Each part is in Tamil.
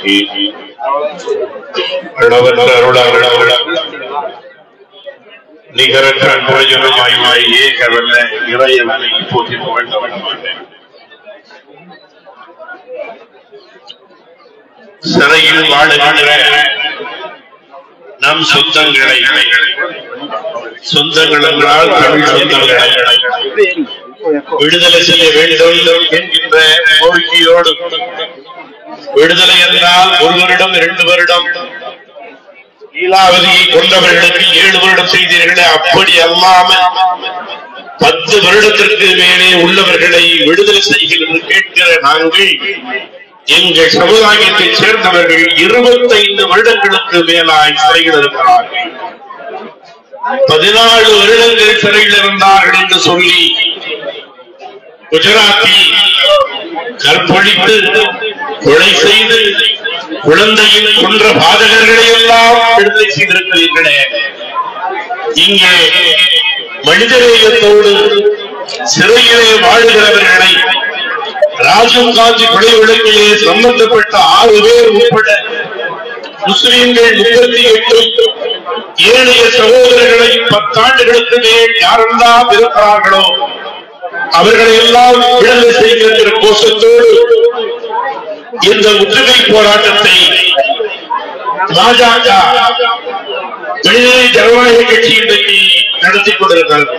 போற்றி அளவற்ற அருளாளர் நிகரற்ற அன்புடையமாய் ஏகவல்ல இறையவனை போற்றி புகழ்ந்த வண்ணமாட்டேன் சிறையில் வாழுகின்ற நம் சொந்தங்களை சொந்தங்கள் என்றால் தமிழ் சொந்தங்களை விடுதலை செய்ய வேண்டும் என்கின்ற கோரிக்கையோடு விடுதலை என்றால் ஒரு வருடம் இரண்டு வருடம் லீலாவதியை கொண்டவர்களுக்கு ஏழு வருடம் செய்தீர்களே அப்படி அல்லாமல் பத்து வருடத்திற்கு மேலே உள்ளவர்களை விடுதலை செய்கிறது கேட்கிற நாங்கள் எங்கள் சமுதாயத்தைச் சேர்ந்தவர்கள் இருபத்தைந்து வருடங்களுக்கு மேலாய் சிறையில் இருக்கிறார்கள் பதினாலு வருடங்கள் சிறையில் இருந்தார்கள் என்று சொல்லி குஜராத்தில் கற்பழித்து கொலை செய்து குழந்தையின் கொன்ற பாதகர்களை எல்லாம் விடுதலை செய்திருக்கிறீர்களே இங்கே மனிதநேயத்தோடு சிறையிலே வாழுகிறவர்களை ராஜீவ் காந்தி கொலை வழக்கிலே சம்பந்தப்பட்ட ஆறு பேர் உட்பட முஸ்லிம்கள் முப்பத்தி எட்டு ஏழைய சகோதரர்களை பத்தாண்டுகளுக்கு மேல் யாரெல்லாம் இருக்கிறார்களோ அவர்களை எல்லாம் விடுதலை செய்கின்ற கோஷத்தோடு இந்த முற்றுகை போராட்டத்தை பாஜக மனித ஜனநாயக கட்சி இன்றைக்கு நடத்தி கொண்டிருக்கிறது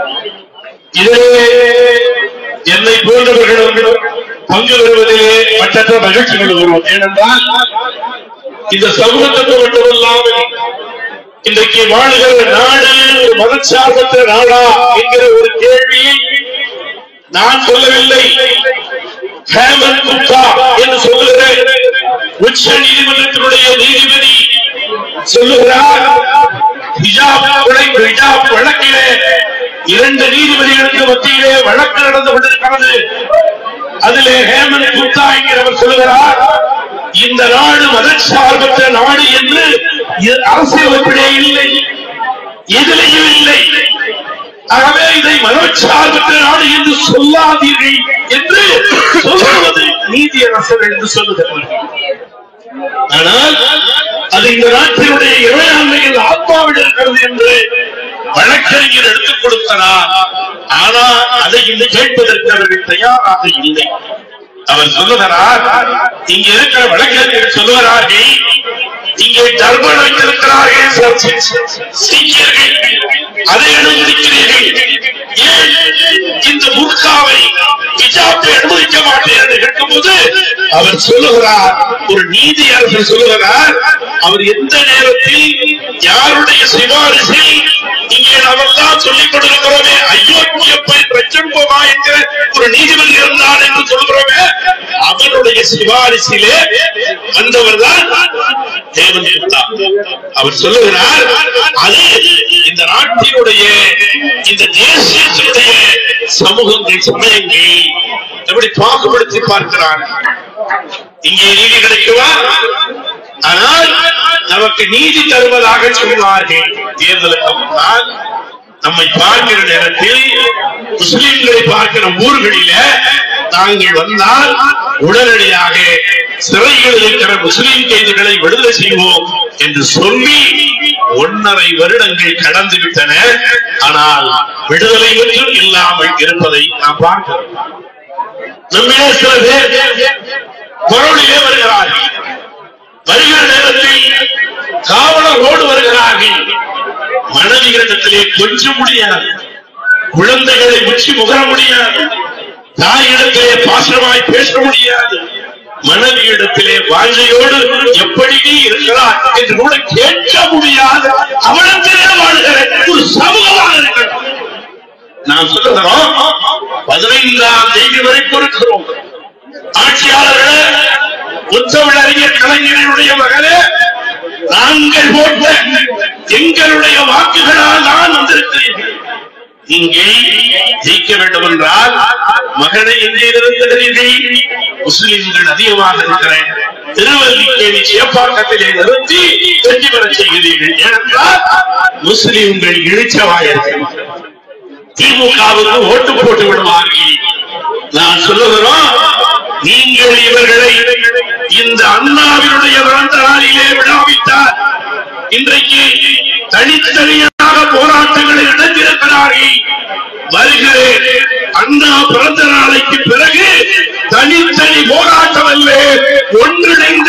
இதிலே என்னை போன்றவர்களும் பங்கு பெறுவதிலே மற்றற்ற மகிழ்ச்சி கொள்கிறோம் ஏனென்றால் இந்த சமூகத்துக்கு மட்டுமல்லாமல் இன்றைக்கு வாழுகிற நாடு ஒரு மதச்சார்பற்ற நாடா என்கிற ஒரு கேள்வியை நான் சொல்லவில்லை ஹேமந்த் குப்தா என்று சொல்லுகிற உச்ச நீதிமன்றத்தினுடைய நீதிபதி சொல்லுகிறார் ஹிஜாப் கொலை ஹிஜாப் வழக்கிலே இரண்டு நீதிபதிகளுக்கு மத்தியிலே வழக்கு நடந்து கொண்டிருக்கிறது அதிலே ஹேமந்த் குப்தா என்கிறவர் சொல்லுகிறார் இந்த நாடு மதச்சார்பற்ற நாடு என்று இ- அரசியலமைப்பிலே இல்லை எதிலையும் இல்லை ஆகவே இதை மதச்சார்பற்ற நாடு என்று சொல்லாதீர்கள் என்று சொல்லுவது நீதியரசர் என்று சொல்லுகிறார்கள் ஆனால் அது இந்த நாட்டினுடைய இறையாண்மையில் ஆத்மாவில் இருக்கிறது என்று வழக்கறிஞர் எடுத்துக் கொடுத்தனார் ஆனால் அதை இன்று கேட்பதற்கு அவர்கள் தயாராக இல்லை அவர் சொல்லுகிறார் இங்க இருக்கிற வழக்கறிஞர் சொல்லுகிறார்கள் இங்கே தர்மம் வைத்திருக்கிறார்கள் சீக்கியர்கள் அதை அனுமதிக்கிறீர்கள் ஏன் இந்த முர்காவை ஹிஜாப்பை அனுமதிக்க மாட்டேன் என்று கேட்கும்போது அவர் சொல்லுகிறார் ஒரு நீதி அரசர் சொல்லுகிறார் அவர் எந்த நேரத்தில் யாருடைய சிபாரிசில் இங்கே நாமெல்லாம் சொல்லிக் கொண்டிருக்கிறோமே அயோக்கிய பெண் ரச்சன்போமா என்கிற ஒரு நீதிபதி இருந்தார் என்று சொல்கிறோமே அவருடைய சிபாரிசிலே வந்தவர் தான் தேவன் குப்தா. அவர் சொல்லுகிறார் அது இந்த நாட்டினுடைய இந்த தேசியத்தினுடைய சமூகங்கள் சமயங்கள் எப்படி பாகுபடுத்தி பார்க்கிறார் இங்கே நீதி கிடைக்குமா ஆனால் நமக்கு நீதி தருவதாக சொல்வார்கள் தேர்தலுக்கு முன்னால் நம்மை பார்க்கிற நேரத்தில் முஸ்லிம்களை பார்க்கிற ஊர்களில நாங்கள் வந்தால் உடனடியாக சிறையில் இருக்கிற முஸ்லிம் கைதிகளை விடுதலை செய்வோம் என்று சொல்லி ஒன்னரை வருடங்கள் கடந்து விட்டன ஆனால் விடுதலை மட்டும் இல்லாமல் இருப்பதை நாம் பார்க்கிறோம் நம்மிலே சில பேர் பொருளிலே வருகிறார்கள் வருகிற நேரத்தில் காவலரோடு வருகிறார்கள் மனைவிகளிடத்திலே கொஞ்சம் முடியாது குழந்தைகளை உச்சி முகர முடியாது தாயிடத்திலே பாசமாய் பேச முடியாது மனைவியிடத்திலே வாஞ்சையோடு எப்படி நீ இருக்கிறாய் என்று கூட கேட்க முடியாது அவளத்திலே வாழ்கிற ஒரு சமூகமாக இருக்கிறோம் நாம் சொல்லுகிறோம் பதினைந்தாம் தேதி வரைக்கும் இருக்கிறோம் ஆட்சியாளர்களே உத்தமிழ் அறிஞர் கலைஞர்களுடைய மகளே நாங்கள் போட்ட எங்களுடைய வாக்குகளால் தான் வந்திருக்கிறீர்கள் இங்கே ஜெயிக்க வேண்டும் என்றால் மகனை எங்கே நிறுத்துகிறீர்கள் முஸ்லிம்கள் அதிகமாக இருக்கிற திருவல்லிக்கேணி சேப்பாக்கத்திலே நிறுத்தி வெற்றி பெற செய்கிறீர்கள் ஏனென்றால் முஸ்லிம்கள் இழிச்சவாயிருக்கிறார்கள் திமுகவுக்கு ஓட்டு போட்டு விடுவார்கள் நான் சொல்லுகிறோம் நீ நீங்கள் இவர்களை இந்த அண்ணாவினுடைய பிறந்த நாளிலே விடாவிட்டால் இன்றைக்கு தனித்தனியாக போராட்டங்களை நடத்திருக்கிறார்கள் வருகிறேன் அண்ணா பிறந்த நாளைக்கு பிறகு தனித்தனி போராட்டம் அல்ல ஒன்றிணைந்து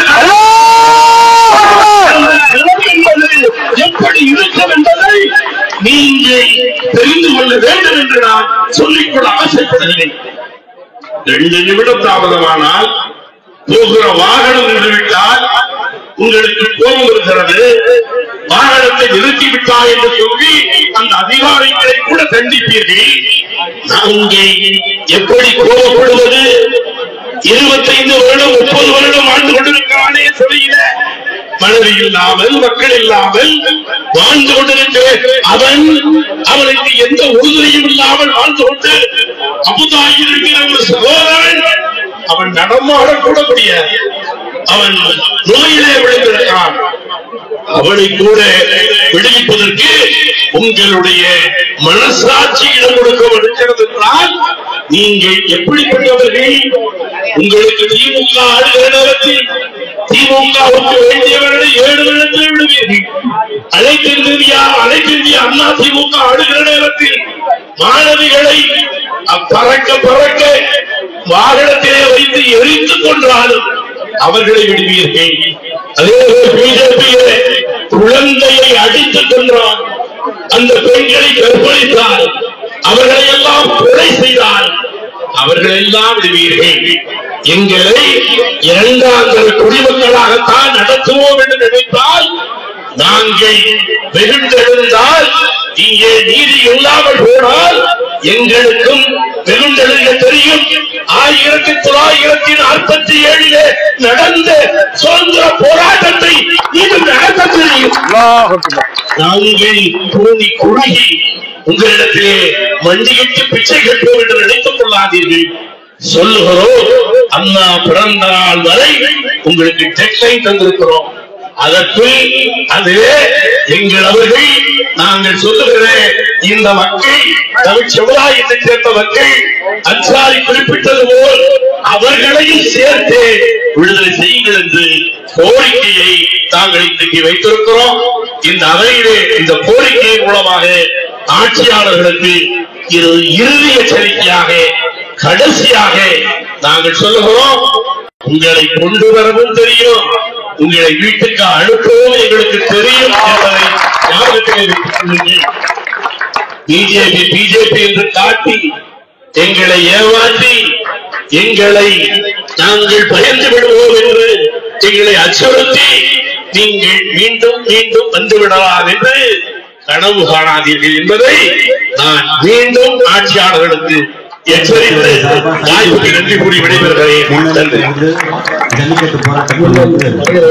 என்பது எப்படி இருக்கும் என்பதை நீங்கள் தெரிந்து கொள்ள வேண்டும் என்று நான் சொல்லிக்கொள்ள ஆசைப்படுகிறேன் ரெண்டு நிமிடம் தாமதமானால் போகிற வாகனம் நின்றுவிட்டால் உங்களுக்கு கோபம் இருக்கிறது வாகனத்தை நிறுத்திவிட்டாய் என்று சொல்லி அந்த அதிகாரிகளை கூட தண்டிப்பீர்கள் நாங்கள் எப்படி கோபப்படுவது இருபத்தைந்து வருடம் முப்பது வருடம் வாழ்ந்து கொண்டிருக்கிறானே சிறையில மனைவி இல்லாமல் மக்கள் இல்லாமல் வாழ்ந்து கொண்டிருக்க அவன் அவனுக்கு எந்த உறுதியும் இல்லாமல் வாழ்ந்து கொண்டு அமுதாகி இருக்கிற ஒரு சகோதரன் அவன் நடமாடக்கூட முடியாது அவன் நோயிலே விழுந்திருக்கான் அவனை கூட விடுவிப்பதற்கு உங்களுடைய மனசாட்சி இடம் கொடுக்க இருக்கிறது என்றால் நீங்கள் எப்படிப்பட்டவர்கள் உங்களுக்கு திமுக ஆளுகிற நேரத்தில் திமுகவுக்கு வேண்டியவர்களை ஏழு இடத்தில் விடுவீர்கள் அனைத்திந்தியா அனைத்திந்திய அண்ணா திமுக ஆளுகிற நேரத்தில் மாணவிகளை பறக்க பறக்க வாகனத்திலே வைத்து எரித்துக் கொன்றாலும் அவர்களை விடுவீர்கள் அதே பிஜேபியிலே குழந்தையை அடித்துக் கொன்றான் அந்த பெண்களை கற்பழித்தார் அவர்களை எல்லாம் கொலை செய்தார் அவர்கள் எல்லாம் விடுவீர்கள் எங்களை இரண்டாம் தர குடிமக்களாகத்தான் நடத்துவோம் என்று நினைத்தால் நாங்கள் வெகுண்டெழுந்தால் இங்கே நீதி இல்லாமல் போனால் எங்களுக்கும் வெகுண்டெழுக தெரியும் ஆயிரத்தி தொள்ளாயிரத்தி நாற்பத்தி ஏழிலே நடந்த சுதந்திர போராட்டத்தை இது நடத்த தெரியும் நாங்கள் கூடி குறுகி உங்களிடத்திலே மண்டியிட்டு பிச்சை கேட்போம் என்று நினைத்துக் கொள்ளாதீர்கள் சொல்லுகிறோம் அண்ணா பிறந்த நாள் வரை உங்களுக்கு டெட்லைன் தந்திருக்கிறோம் அதற்குள் அதுவே எங்கள் அவர்கள் நாங்கள் சொல்லுகிற இந்த மக்கள் தமிழ் சமுதாயத்தைச் சேர்ந்த மக்கள் அச்சாரி குறிப்பிட்டது போல் அவர்களையும் சேர்த்து விடுதலை செய்யுங்கள் என்று கோரிக்கையை நாங்கள் இன்றைக்கு வைத்திருக்கிறோம் இந்த அவையிலே இந்த கோரிக்கையின் மூலமாக ஆட்சியாளர்களுக்கு இது இறுதி எச்சரிக்கையாக கடைசியாக நாங்கள் சொல்லுகிறோம் உங்களை கொண்டு வரவும் தெரியும் உங்களை வீட்டுக்கு அனுப்பவும் எங்களுக்கு தெரியும் என்பதை ஞாபகத்திலே வைத்துக் கொள்ளுங்கள் பிஜேபி பிஜேபி என்று காட்டி எங்களை ஏமாற்றி எங்களை நாங்கள் பயந்து விடுவோம் என்று எங்களை அச்சுறுத்தி நீங்கள் மீண்டும் மீண்டும் வந்து விடலாம் என்று கனவு காணாதீர்கள் என்பதை நான் மீண்டும் ஆட்சியாளர்களுக்கு எச்சரித்து வாய்ப்புக்கு நன்றி கூறி விடைபெறுகிறேன் நன்றி ஜல்லிக்கட்டு போராட்டத்தில் வந்து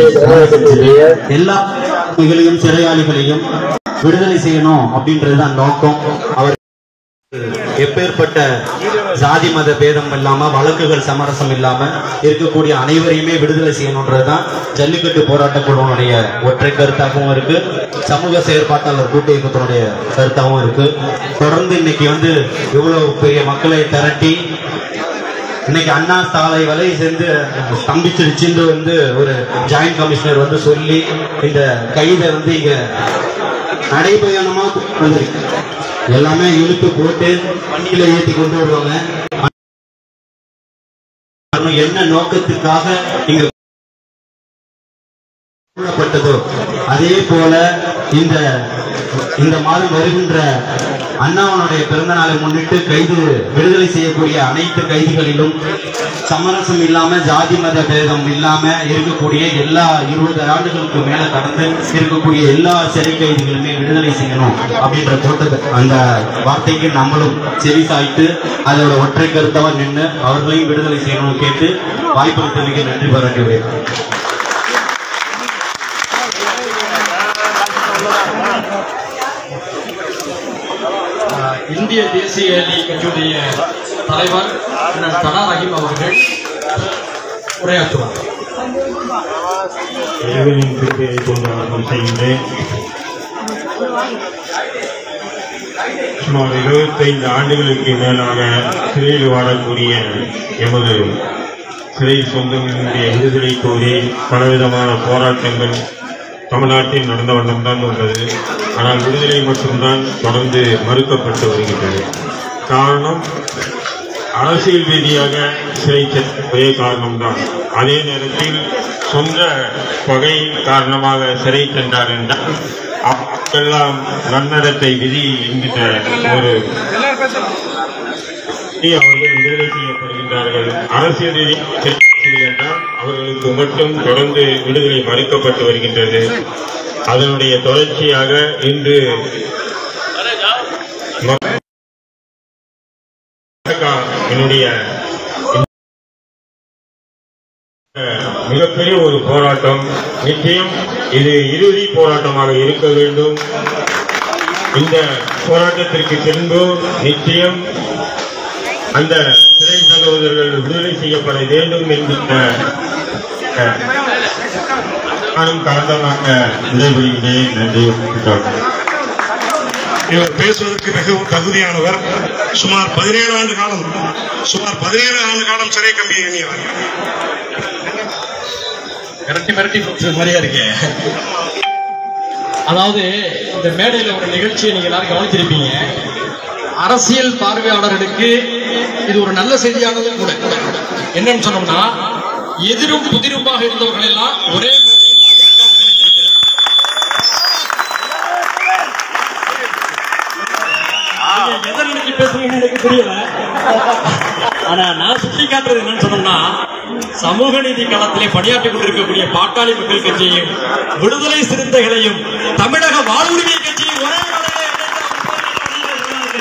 எல்லா மிகளையும் சிறையாளிகளையும் விடுதலை செய்யணும் அப்படின்றதுதான் நோக்கம் அவர் எப்பேற்பட்ட ஜாதி மத பேதம் இல்லாம வழக்குகள் சமரசம் இல்லாம இருக்கக்கூடிய அனைவரையுமே விடுதலை செய்யணுன்றதுதான் ஜல்லிக்கட்டு போராட்ட குழுவினுடைய ஒற்றை கருத்தாகவும் இருக்கு சமூக செயற்பாட்டாளர் கூட்டு இயக்கத்தினுடைய கருத்தாகவும் இருக்கு தொடர்ந்து இன்னைக்கு வந்து இவ்வளவு பெரிய மக்களை திரட்டி இன்னைக்கு அண்ணா சாலை வரை சேர்ந்து ஸ்தம்பிச்சிருச்சுன்னு வந்து ஒரு ஜாயிண்ட் கமிஷனர் வந்து சொல்லி இந்த கைதை வந்து இங்க நடைபயணமா வந்திருக்கு எல்லாமே இழுத்து போட்டு வண்டியில ஏத்தி கொண்டு வருவாங்க இன்னும் என்ன நோக்கத்துக்காக இங்க கூறப்பட்டதோ அதே போல இந்த இந்த மாதம் வருகின்ற அண்ணாவனுடைய பிறந்த நாளை முன்னிட்டு கைது விடுதலை செய்யக்கூடிய அனைத்து கைதிகளிலும் சமரசம் இல்லாம ஜாதி மத பேதம் இல்லாம இருக்கக்கூடிய எல்லா இருபது ஆண்டுகளுக்கு மேல கடந்து இருக்கக்கூடிய எல்லா சிறை கைதிகளுமே விடுதலை செய்யணும் அப்படின்ற கூட்டத்தை அந்த வார்த்தைக்கு நம்மளும் செவி சாய்த்து அதோட ஒற்றை கருத்தவா நின்று அவர்களையும் விடுதலை செய்யணும்னு கேட்டு வாய்ப்பளித்தமைக்கு நன்றி பாராட்டுகிறேன் ஆஹ் இந்திய தேசிய லீக் கட்சியுடைய தலைவர் அண்ணன் தனா ரஹீம் அவர்கள் உரையாற்றுவார் இறைவனின் கிருப்பையை கொண்டு வணக்கம் செய்கின்றேன் சுமார் இருபத்தைந்து ஆண்டுகளுக்கு மேலாக சிறையில் வாழக்கூடிய எமது சிறை சொந்தங்களுடைய விடுதலை கோரி பலவிதமான போராட்டங்கள் தமிழ்நாட்டில் நடந்த வண்ணம்தான் உள்ளது ஆனால் விடுதலை மட்டும்தான் தொடர்ந்து மறுக்கப்பட்டு வருகின்றது காரணம் அரசியல் ரீதியாக சிறை சென்ற ஒரே காரணம்தான் அதே நேரத்தில் சொந்த பகை காரணமாக சிறை சென்றார் என்றால் அவருக்கெல்லாம் நன்னடத்தை விதி என்கின்ற ஒரு அவர்கள் விடுதலை செய்யப்படுகின்றார்கள் அரசியல் ரீதியாக சிறை என்றால் அவர்களுக்கு மட்டும் தொடர்ந்து விடுதலை மறுக்கப்பட்டு வருகின்றது அதனுடைய தொடர்ச்சியாக இன்று என்னுடைய மிகப்பெரிய ஒரு போராட்டம் நிச்சயம் இது இறுதி போராட்டமாக இருக்க வேண்டும் இந்த போராட்டத்திற்கு பின்பு நிச்சயம் அந்த சிறை சகோதரர்கள் விடுதலை செய்யப்பட வேண்டும் என்கின்ற அஹ், நானும் கலந்தமாக விடைபெறுகிறேன் நன்றி வணக்கம். இவர் பேசுவதற்கு மிகவும் தகுதியானவர் சுமார் பதினேழு ஆண்டு காலம் சுமார் பதினேழு ஆண்டு காலம் சிறை கம்பி எண்ணியவர் மிரட்டி மிரட்டி பேசுற மாதிரியா இருக்கு அதாவது இந்த மேடையில ஒரு நிகழ்ச்சியை நீங்க எல்லாரும் கவனிச்சிருப்பீங்க அரசியல் பார்வையாளர்களுக்கு இது ஒரு நல்ல செய்தியானதும் கூட என்னன்னு சொன்னோம்னா எதிரும் புதிருமாக இருந்தவர்கள் எல்லாம் ஒரே மேடையில் பாஜக ஒருங்கிணைத்திருக்கிறது. நீங்க எதை நினைச்சு பேசுறீங்கன்னு எனக்கு தெரியல ஆனா நான் சுட்டி காட்டுறது என்னன்னு சொன்னோம்னா சமூக நீதி களத்திலே பணியாற்றிக் கொண்டிருக்கக்கூடிய பாட்டாளி மக்கள் கட்சியையும் விடுதலை சிறுத்தைகளையும் தமிழக வாழ்வுரிமை கட்சியும் ஒரே மேடையிலே இணைத்து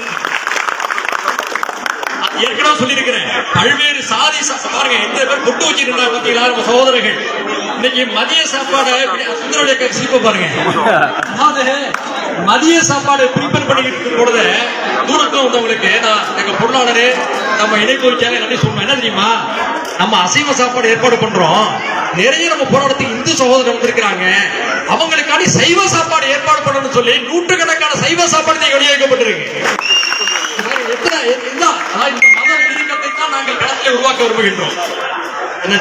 அது ஏற்கனவே சொல்லியிருக்கிறேன் பல்வேறு சாதி ச- பாருங்க எத்தனை பேர் பொட்டு வச்சிருந்தாங்க பாத்தீங்களா நம்ம சகோதரர்கள் இன்னைக்கு மதிய சாப்பாடு சுந்தரவழிய சிரிப்ப பாருங்க அதாவது மதிய சாப்பாடு ப்ரிப்பேர் பண்ணிக்கிட்டு இருக்கும் பொழுது தூரத்துல வந்தவங்களுக்கு நான் எங்க பொருளாளரு நம்ம இணைப்பொறிச்சாலே நன்றி சொல்லணும் என்ன தெரியுமா நம்ம அசைவ சாப்பாடு ஏற்பாடு பண்றோம் நிறைய நம்ம போராட்டத்துக்கு இந்து சகோதரர் வந்திருக்கிறாங்க அவங்களுக்காண்டி சைவ சாப்பாடு ஏற்பாடு பண்ணணும்னு சொல்லி நூற்றுக்கணக்கான சைவ சாப்பாடு இன்னைக்கு வெளியேற்கப்பட்டிருக்கு பாருங்க, எத்தனை இதுதான் அதாவது இந்த மத இறுக்கத்தை தான் நாங்கள் களத்திலே உருவாக்க விரும்புகின்றோம் என்ன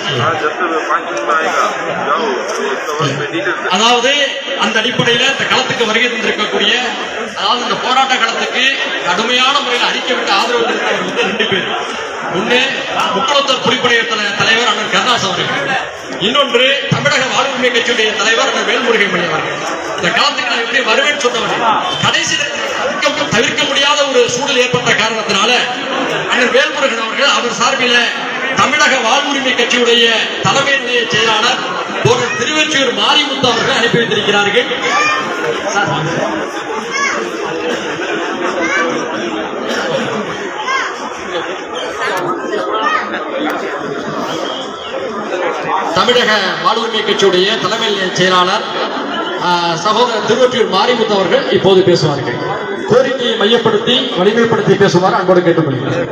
அதாவது அந்த அடிப்படையில இந்த களத்துக்கு வருகை தந்திருக்கக்கூடிய அதாவது இந்த போராட்ட களத்துக்கு கடுமையான முறையில் அறிக்கை விட்டு ஆதரவு தெரிவித்தவர் வந்து ரெண்டு பேர் ஒண்ணு முக்குளத்தூர் புலிப்படை தலை- தலைவர் அண்ணன் கருணாஸ் அவர்கள் இன்னொன்று தமிழக வாழ்வுரிமை கட்சியுடைய தலைவர் அண்ணன் வேல்முருகன் மணி அவர்கள் இந்த களத்துக்கு நான் எப்படி வருவேன்னு சொன்னவர் கடைசி தவிர்க்க- தவிர்க்க முடியாத ஒரு சூழல் ஏற்பட்ட காரணத்தினால அண்ணன் வேல்முருகன் அவர்கள் அவர் சார்பில தமிழக வாழ்வுரிமை கட்சியுடைய தலைமை நிலைய செயலாளர் தோழர் திருவெற்றியூர் மாரிமுத்து அவர்கள் அனுப்பி வைத்திருக்கிறார்கள் சார், தமிழக வாழ்வுரிமை கட்சியுடைய தலைமை நிலைய செயலாளர் ஆ, சகோதரர் திருவொற்றியூர் மாரிமுத்து அவர்கள் இப்போது பேசுவார்கள் கோரிக்கையை மையப்படுத்தி வலிமைப்படுத்தி பேசுமாறு அன்போடு கேட்டுக்கொள்கிறேன்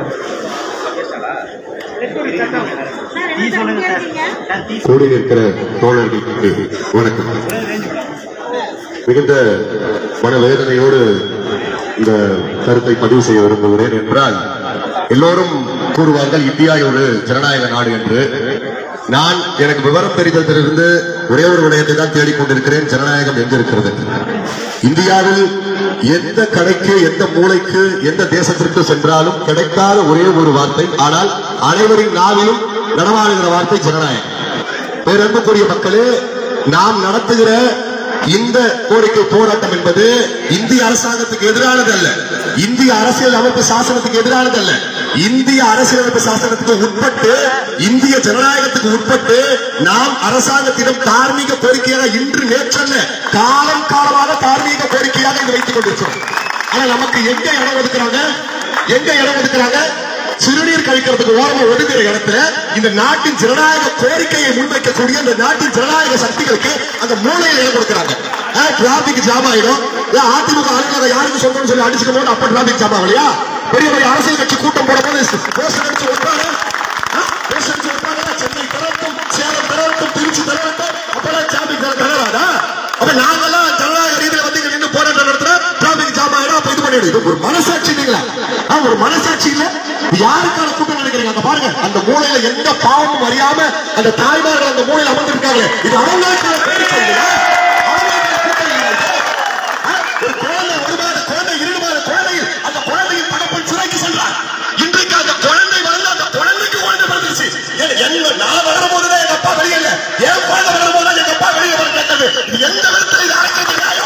கூடி நிற்கிற தோழர்களுக்கு வணக்கம் மிகுந்த மனவேதனையோடு இந்த கருத்தை பதிவு செய்ய விரும்புகிறேன் என்றால் எல்லோரும் கூறுவார்கள் இந்தியா ஒரு ஜனநாயக நாடு என்று நான் எனக்கு விவரம் தெரிந்ததிலிருந்து ஒரே ஒரு விடயத்தை தான் தேடிக்கொண்டிருக்கிறேன் ஜனநாயகம் எங்க இருக்கிறது இந்தியாவில் எந்த கடைக்கு எந்த மூலைக்கு எந்த தேசத்திற்கு சென்றாலும் கிடைக்காத ஒரே ஒரு வார்த்தை ஆனால் அனைவரின் நாவிலும் நடமாடுகிற வார்த்தை ஜனநாயகம் பேரன்புக்குரிய மக்களே நாம் நடத்துகிற இந்த கோரிக்கை போராட்டம் என்பது இந்திய அரசாங்கத்துக்கு எதிரானது அல்ல இந்திய அரசியல் அமைப்பு சாசனத்துக்கு எதிரானது அல்ல இந்திய அரசியலமைப்பு சாசனத்துக்கு உட்பட்டு இந்திய ஜனநாயகத்துக்கு உட்பட்டு நாம் அரசாங்கத்திடம் தார்மீக கோரிக்கையாக இன்று நேற்றல்ல காலம் காலமாக தார்மீக கோரிக்கையாக இதை வைத்துக் கொண்டிருக்கிறோம் ஆனா நமக்கு எங்க இடம் ஒதுக்குறாங்க எங்க இடம் ஒதுக்குறாங்க சிறுநீர் கழிக்கிறதுக்கு ஓரமா ஒதுங்குற இடத்துல இந்த நாட்டின் ஜனநாயக கோரிக்கையை முன்வைக்கக்கூடிய இந்த நாட்டின் ஜனநாயக சக்திகளுக்கு அந்த மூலையில் இடம் கொடுக்குறாங்க டிராபிக் ஜாம் ஆயிடும் ஏன் அதிமுக அலுவலகம் யாருக்கு சொந்தம்னு சொல்லி அடிச்சுக்கும் போது அப்ப டிராபிக் ஜாம் ஆகலையா பெரிய பெரிய அரசியல் கட்சி கூட்டம் போடும் போது போஸ்டர் அடிச்சு ஒட்டாங்க போஸ்டர் அடிச்சு ஒட்டாங்க சென்னை திறட்டும் சேலம் திறட்டும் திருச்சி திறட்டும் அப்பெல்லாம் டிராபிக் திறக்காதா அப்ப நாங்கெல்லாம் ஜனநாயக ரீதியில வந்து இங்க நின்று போராட்டம் நடத்துற டிராபிக் ஜாம் ஆயிடும் அப்ப இது பண்ணிடு இது ஒரு மனசாட்சி இல்லைங்களா ஆ, ஒரு மனசாட்சி இல்ல இது யாருக்கான கூட்டம் நினைக்கிறீங்க நினைக்கிறீங்க அங்க பாருங்க அந்த மூலையில எந்த பாவமும் அறியாம அந்த தாய்மார்கள் அந்த மூலையில அமர்ந்திருக்காங்க இது அவங்களுக்கான பேரிச்சை இல்லையா? அவங்களுக்கான கூட்டம் இல்லையா இது? ஆ? ஒரு குழந்தை ஒரு மாத குழந்தை இரண்டு மாத குழந்தையில் அந்த குழந்தையின் தகப்பன் சிறைக்கு சென்றார் இன்றைக்கு அந்த குழந்தை வளர்ந்து அந்த குழந்தைக்கு குழந்தை பிறந்துருச்சு ஏன் என்ன நான் வளரும் போதுதான் எங்க அப்பா வெளியே இல்ல என் குழந்தை வளரும் போதுதான் எங்க அப்பா வெளியே வர கேட்டது இது எந்த விதத்தில் இது அரைக்கிறது நியாயம்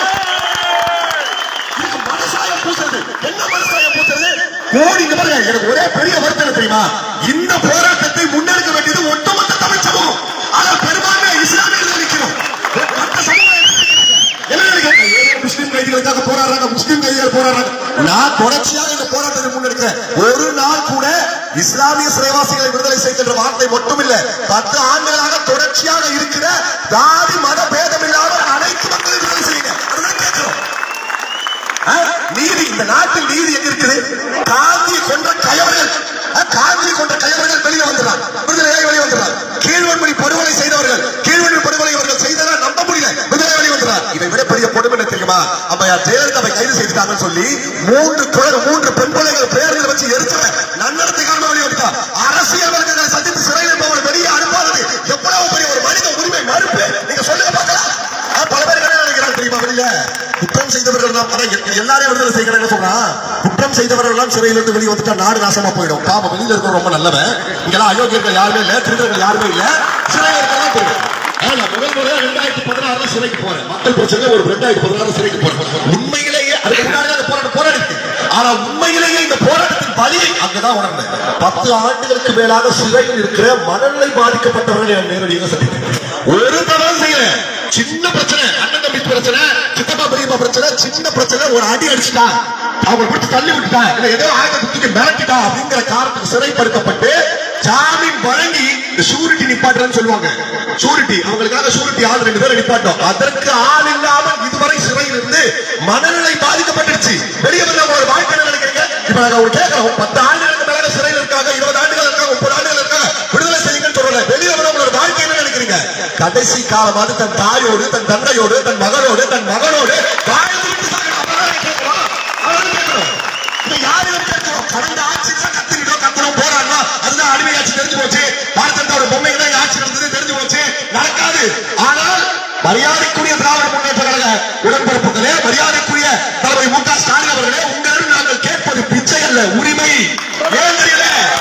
இதுக்கு மனசாயம் பூசுறது என்ன மனசாயம் பூசுறது கோடி இங்க பாருங்க எனக்கு ஒரே பெரிய வருத்தம் என்ன தெரியுமா இந்த போராட்டத்தை முன்னெடுக்க வேண்டியது ஒட்டுமொத்த தமிழ் சமூகம் ஆனால் பெரும்பான்மை இஸ்லாமியர்கள் நிற்கிறோம் மற்ற சமூகம் என்ன நினைக்கிறாங்க? என்ன நினைக்கிறாங்க? ஏதோ முஸ்லிம் கைதிகளுக்காக போராடுறாங்க முஸ்லிம் கைதிகள் போராடுறாங்க நான் தொடர்ச்சியாக இந்த போராட்டத்தை முன்னெடுக்கிறேன் ஒரு நாள் கூட இஸ்லாமிய சிறைவாசிகளை விடுதலை செய்கின்ற வார்த்தை மட்டும் இல்ல பத்து ஆண்டுகளாக தொடர்ச்சியாக இருக்கிற ஜாதி மத பேதம் இல்லாமல் அனைத்து மக்களையும் விடுதலை செய்யுங்க அதுதான் கேட்கிறோம் ஆ? நீதி இந்த நாட்டில் நீதி எங்க இருக்குது காந்தியை கொன்ற கயவர்கள் ஆ, காந்தியை கொன்ற கயவர்கள் வெளியே வந்துடுறாங்க விடுதலையாகி வெளியே வந்துடுறாங்க கீழ்வன்மணி படுகொலை செய்தவர்கள் கீழ்வன்மணி படுகொலை அவர்கள் செய்ததா நம்ப முடியல விடுதலை வெளியே வந்துடுறார் இதை விட பெரிய கொடுமை என்ன தெரியுமா அம்மையார் ஜெயலலிதாவை கைது செய்துட்டாங்கன்னு சொல்லி மூன்று குழந்தை மூன்று பெண் பிள்ளைகள் பேருந்தில் வச்சு எரிச்சவன் நன்னடத்தை காரணம் வெளியே வந்துட்டா அரசியல் வர்க்கங்களை சந்தித்து சிறையில் இருப்பவர்கள் வெளியே அனுப்பாதது எவ்வளவு பெரிய ஒரு மனித உரிமை மறுப்பு நீங்க சொல்லுங்க பார்க்கலாம் ஆ, பல பேர் என்ன நினைக்கிறாங்க தெரியுமா வெளியில குற்றம் செய்தவர்கள் தான் அதான் எ- எல்லாரையும் விடுதலை செய்கிறேன் என்ன சொல்றா குற்றம் செய்தவர்கள் எல்லாம் சிறையிலிருந்து வெளியே வந்துட்டா நாடு நாசமா போயிடும் பாவம் வெளியில இருக்கிற ரொம்ப நல்லவன் இங்கெல்லாம் அயோக்கியர்கள் யாருமே இல்ல திருடர்கள் யாருமே இல்ல சிறையில் இருக்கலாம் போயிடும் ஆ, நான் முதல் முறையா ரெண்டாயிரத்தி பதினாறுல சிறைக்கு போறேன் மக்கள் பிரச்சனை ஒரு ரெண்டாயிரத்தி பதினாறு சிறைக்கு போறேன் உண்மையிலேயே அதுக்கு முன்னாடி அந்த போராட்டம் போராடிருக்கு ஆனா உண்மையிலேயே இந்த போராட்டத்தின் வலியை அங்கதான் உணர்ந்தேன் பத்து ஆண்டுகளுக்கு மேலாக சிறையில் இருக்கிற மனநிலை பாதிக்கப்பட்டவர்களை நான் நேரடியாக சந்தித்தேன் ஒரு தவறு செய்யல சின்ன பிரச்சனை அண்ணன் தம்பி பிரச்சனை சித்தப்பா பெரியப்பா பிரச்சனை சின்ன பிரச்சனை ஒரு அடி அடிச்சுட்டா அவங்க பிடிச்சி தள்ளி விட்டுட்டா இல்ல ஏதோ ஆயுதத்தை தூக்கி மிரட்டிட்டா அப்படிங்கிற காரணத்துக்கு சிறைப்படுத்தப்பட்டு ஜாமீன் வழங்கி ஷூரிட்டி நிப்பாட்டுறேன்னு சொல்லுவாங்க ஷூரிட்டி அவங்களுக்காக ஷூரிட்டி ஆள் ரெண்டு பேரை நிப்பாட்டோம் அதற்கு ஆள் இல்லாமல் இதுவரை சிறையில் இருந்து மனநிலை பாதிக்கப்பட்டுருச்சு வெளியே வந்து அவங்க ஒரு வாழ்க்கை என்ன நினைக்கிறீங்க இப்ப நாங்க அவங்க கேட்கிறோம் பத்து ஆண்டுகளுக்கு மேல சிறையில் இருக்காங்க இருபது ஆண்டுகள் இருக்காங்க முப்பது ஆண்டுகள் இருக்காங்க விடுதலை செய்யுங்கன்னு சொல்றல வெளியே வந்து அவங்களோட வாழ்க்கை என்ன நினைக்கிறீங்க கடைசி காலமாவது தன் தாயோடு தன் தந்தையோடு தன் மகனோடு தன் மகனோடு வாழ்ந்து விட்டு சாகணும். அதான் கேட்கிறோம். அதான் கேட்கிறோம். இதை யாரிடம் கேட்கிறோம்? கடந்த ஆட்சிக்கு தான் கத்திக்கிட்டோம், கத்தணும், போராடணும். அதுதான் அடிமை ஆட்சி தெரிஞ்சு போச்சு பாரதிய ஜனதாவோட பொம்மைக்கு தான் இங்க ஆட்சி நடந்தது தெரிஞ்சு போச்சு நடக்காது ஆனால் மரியாதைக்குரிய திராவிட முன்னேற்ற கழக உடன்பிறப்புகளே மரியாதைக்குரிய தலைவர் மு க ஸ்டாலின் அவர்களே உங்களிடம் நாங்கள் கேட்பது பிச்சை அல்ல உரிமை ஏன் தெரியல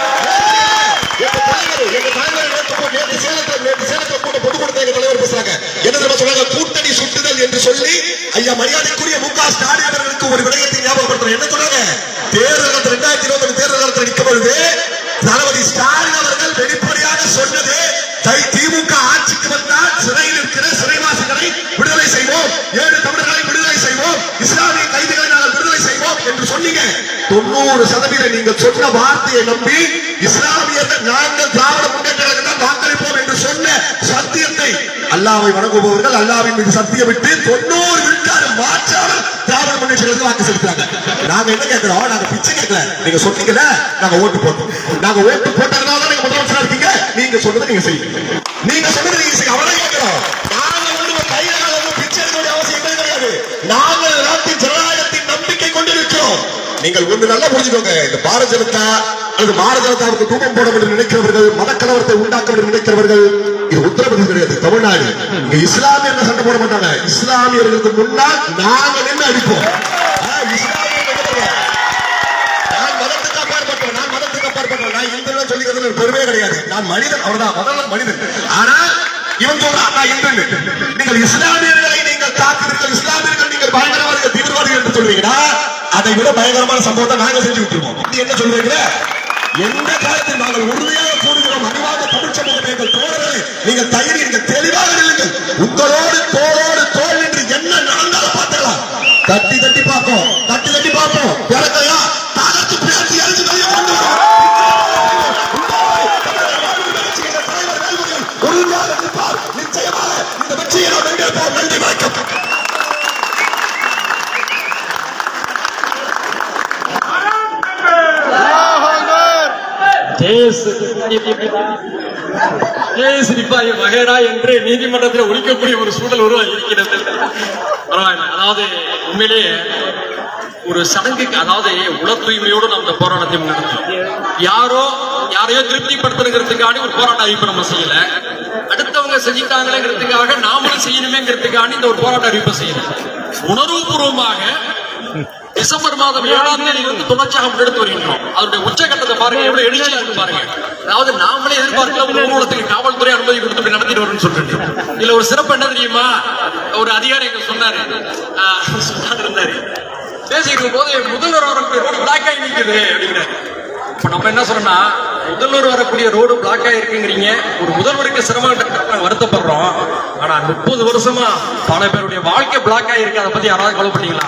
எங்க தலைவர், எங்க தலைவர் நேத்து போ- நேத்து சேலத்துல- நேத்து சேலத்துல போட்ட பொதுக்கூட்டத்துல எங்க தலைவர் பேசுறாங்க. என்ன தெரியுமா சொல்றாங்க? கூட்டணி சுட்டுதல் என்று சொல்லி ஐயா மரியாதைக்குரிய மு க ஸ்டாலின் அவர்களுக்கு ஒரு விடயத்தை ஞாபகப்படுத்துறேன் என்ன சொன்னாங்க தேர்தல் காலத்துல ரெண்டாயிரத்தி இருபத்தி ஒண்ணு தேர்தல் காலத்தில் நிற்கும் பொழுது தளபதி ஸ்டாலின் அவர்கள் வெளிப்படையாக சொன்னது தை திமுக ஆட்சிக்கு வந்தால் சிறையில் இருக்கிற சிறைவாசிகளை விடுதலை செய்வோம் ஏழு தமிழர்களை விடுதலை செய்வோம் இஸ்லாமிய கைதிகளை நாங்கள் விடுதலை செய்வோம் என்று சொன்னீங்க தொண்ணூறு சதவீதம் நீங்கள் சொன்ன வார்த்தையை நம்பி இஸ்லாமியர்கள் நாங்கள் திராவிட முன்னேற்ற கழகம் தான் வாக்களிப்போம் என்று சொன்ன சத்தியத்தை அல்லாவை வணங்குபவர்கள் அல்லாவின் மீது சத்தியமிட்டு தொண்ணூறு விழுக்காடு மாற்றாமல் திராவிட முன்னேற்ற கழகத்துக்கு வாக்கு செலுத்துறாங்க நாங்க என்ன கேட்கிறோம் நாங்க பிச்சை கேட்கல நீங்க சொன்னீங்கல்ல நாங்க ஓட்டு போட்டோம் நாங்க ஓட்டு போட்டதுனால தான் நீங்க முதலமைச்சரா இருக்கீங்க நீங்க சொன்னதை நீங்க செய்யுங்க நீங்க சொன்னதை நீங்க செய்யுங்க அவரை கேட்கிறோம் நாங்க வந்து உங்க கையில கால வந்து பிச்சை எடுக்க வேண்டிய அவசியம் எங்களுக்கு கிடையாது நாங்கள் நாட்டின் ஜனநாயகத்தின் நம்பிக்கை கொண்டிருக்கிறோம் நீங்கள் ஒன்று நல்லா புரிஞ்சுக்கோங்க இந்த பாரத ஜனதா அல்லது பாரத ஜனதாவுக்கு தூக்கம் போட வேண்டும் என்று நினைக்கிறவர்கள் மதக்கலவரத்தை உண்டாக்க வேண்டும் என்று நினைக்கிறவர்கள் இது உத்தரப்பிரதேசம் கிடையாது தமிழ்நாடு இங்க இஸ்லாமியர்கள் சண்டை போட மாட்டாங்க இஸ்லாமியர்களுக்கு முன்னால் நாங்கள் என்ன அடிப்போம் ஆ, இஸ்லாமியர்கள் என்ன பண்ணுவாங்க? நான் மதத்துக்கு அப்பாற்பட்டவன் நான் மதத்துக்கு அப்பாற்பட்டவன் நான் இந்துன்னு சொல்லிக்கிறது எனக்கு பெருமையே கிடையாது நான் மனிதன் அவ்வளவுதான் முதல்ல மனிதன் ஆனால் இவன் சொல்றான் நான் இந்து நீங்கள் இஸ்லாமியர்களை நீங்கள் தாக்குவீர்கள் இஸ்லாமியர்கள் நீங்கள் பயங்கரவாதிகள் தீவிரவாதிகள் என்று சொல்றீங்கன்னா அதை விட பயங்கரமான சம்பவத்தை நாங்க செஞ்சு விட்டுருவோம் நீ என்ன சொல்றீங்க எந்த காலத்தில் நாங்கள் உறுதியாக கூறுகிறோம் அறிவாக தமிழ் சமூகம் எங்கள் தோழர்களை நீங்கள் தைரியம் நீங்கள் தெளிவாக நில்லுங்கள் உங்களோடு தோளோடு தோல் என்று என்ன நடந்தாலும் பார்த்துக்கலாம் தட்டி தட்டி பார்ப்போம் தட்டி தட்டி பார்ப்போம் பிறக்கையா தாகத்து பேசி எழுதி வெளியே கொண்டு வரோம். உறுதியாக நிற்பார். நிச்சயமாக இந்த வெற்றியை நாம் வென்றெடுப்போம் நன்றி வணக்கம் சிரிப்பாய் மகேடா என்று நீதிமன்றத்தில் ஒழிக்கக்கூடிய ஒரு சூழல் உருவாகி இருக்கிறது பரவாயில்ல அதாவது உண்மையிலேயே ஒரு சடங்குக்கு அதாவது உள தூய்மையோடு நம்ம இந்த போராட்டத்தை முன்னெடுத்தோம் யாரோ யாரையோ திருப்திப்படுத்தணுங்கிறதுக்காண்டி ஒரு போராட்ட அறிவிப்பு நம்ம செய்யல அடுத்தவங்க செஞ்சுட்டாங்களேங்கிறதுக்காக நாமளும் செய்யணுமேங்கிறதுக்காண்டி இந்த ஒரு போராட்ட அறிவிப்பு செய்யல உணர்வுபூர்வமாக டிசம்பர் மாதம் ஏழாம் தேதி வந்து தொடர்ச்சியாக முன்னெடுத்து வருகின்றோம் அதனுடைய உச்சகட்டத்தை பாருங்க எவ்வளவு எழுச்சியா இருக்கு பாருங்க அதாவது நாமளே எதிர்பார்க்கல ஒரு ஊர்வலத்துக்கு காவல்துறை அனுமதி கொடுத்து இப்படி நடத்திட்டு வரணும்னு சொல்லிட்டு இதுல ஒரு சிறப்பு என்ன தெரியுமா ஒரு அதிகாரி எங்க சொன்னாரு ஆஹ், சொன்னாரு இருந்தாரு பேசிட்டு இருக்கும் போது முதல்வர் வரக்கூடிய ரோடு பிளாக் ஆகி நிக்குது அப்படிங்கிறாரு இப்ப நம்ம என்ன சொல்றோம்னா முதல்வர் வரக்கூடிய ரோடு பிளாக் ஆயிருக்குங்கிறீங்க ஒரு முதல்வருக்கு சிரமம் நாங்க வருத்தப்படுறோம் ஆனா முப்பது வருஷமா பல பேருடைய வாழ்க்கை பிளாக் ஆயிருக்கு அதை பத்தி யாராவது கவலைப்பட்டீங்களா